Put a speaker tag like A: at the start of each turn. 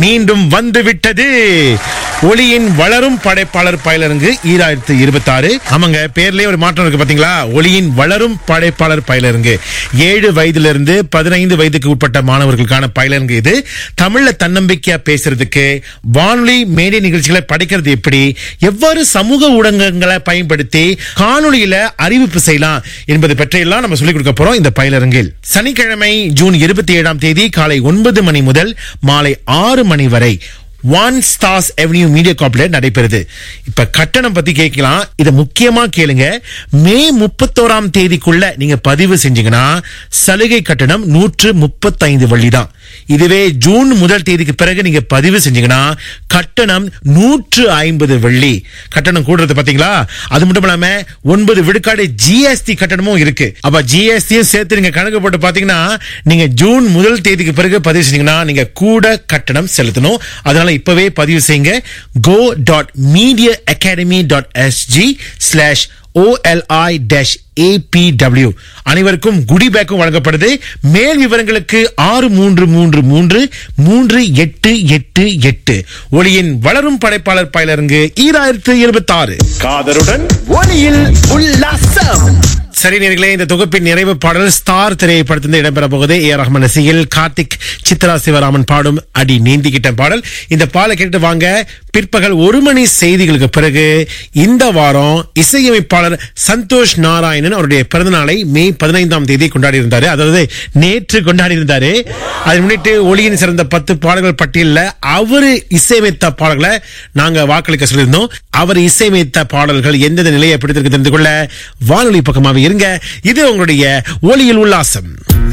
A: மீண்டும் வந்து விட்டது ஒளியின் வளரும் படைப்பாளர் பயிலரங்கு ஈராயிரத்தி இருபத்தி ஆறு ஆமாங்க பேர்லயே ஒரு மாற்றம் இருக்கு பாத்தீங்களா ஒளியின் வளரும் படைப்பாளர் பயிலரங்கு ஏழு வயதிலிருந்து பதினைந்து வயதுக்கு உட்பட்ட மாணவர்களுக்கான பயிலரங்கு இது தமிழ்ல தன்னம்பிக்கையா பேசுறதுக்கு வானொலி மேடை நிகழ்ச்சிகளை படைக்கிறது எப்படி எவ்வாறு சமூக ஊடகங்களை பயன்படுத்தி காணொளியில அறிவிப்பு செய்யலாம் என்பது பற்றியெல்லாம் நம்ம சொல்லிக் கொடுக்க போறோம் இந்த பயிலரங்கில் சனிக்கிழமை ஜூன் இருபத்தி ஏழாம் தேதி காலை ஒன்பது மணி முதல் மாலை ஆறு மணி வரை ஒன் ஸ்டார்ஸ் எவன்யூ மீடியா காப்ல நடைபெறுது இப்ப கட்டணம் பத்தி கேட்கலாம் இத முக்கியமா கேளுங்க மே முப்பத்தோராம் தேதிக்குள்ள நீங்க பதிவு செஞ்சீங்கன்னா சலுகை கட்டணம் நூற்று முப்பத்தைந்து வள்ளி தான் இதுவே ஜூன் முதல் தேதிக்கு பிறகு நீங்க பதிவு செஞ்சீங்கன்னா கட்டணம் நூற்று ஐம்பது வெள்ளி கட்டணம் கூடுறது பாத்தீங்களா அது மட்டும் இல்லாம ஒன்பது விழுக்காடு ஜிஎஸ்டி கட்டணமும் இருக்கு அப்ப ஜிஎஸ்டியும் சேர்த்து நீங்க கணக்கு போட்டு பாத்தீங்கன்னா நீங்க ஜூன் முதல் தேதிக்கு பிறகு பதிவு செஞ்சீங்கன்னா நீங்க கூட கட்டணம் செலுத்தணும் அதனால இப்பவே பதிவு செய்யுங்க go dot media academy dot SG slash OLI dash ABW அனைவருக்கும் குடி பேக்கும் வழங்கப்படுது மேல் விவரங்களுக்கு ஆறு மூன்று மூன்று மூன்று மூன்று எட்டு எட்டு எட்டு ஒளியின் வளரும் படைப்பாளர் பயிலரங்கு ஈராயிரத்து இருபத்தி ஆறு
B: காதருடன்
A: ஒளியில் உல்லாசம் சரி நேர்களே இந்த தொகுப்பின் நிறைவு பாடல் ஸ்டார் திரைப்படத்திலிருந்து இடம்பெற போகுது ஏ ரஹ்மான் இசையில் கார்த்திக் சித்ரா சிவராமன் பாடும் அடி நீந்திக்கிட்ட பாடல் இந்த பாடலை கேட்டு வாங்க பிற்பகல் ஒரு மணி செய்திகளுக்கு பிறகு இந்த வாரம் இசையமைப்பாளர் சந்தோஷ் நாராயணன் அவருடைய பிறந்த நாளை மே பதினைந்தாம் தேதி கொண்டாடி இருந்தாரு அதாவது நேற்று கொண்டாடி இருந்தாரு அதை முன்னிட்டு ஒளியின் சிறந்த பத்து பாடல்கள் பட்டியலில் அவரு இசையமைத்த பாடல்களை நாங்க வாக்களிக்க சொல்லியிருந்தோம் அவர் இசையமைத்த பாடல்கள் எந்தெந்த நிலையை பிடித்திருக்கு தெரிந்து கொள்ள வானொலி பக்கமாக இருங்க இது உங்களுடைய ஒளியில் உல்லாசம்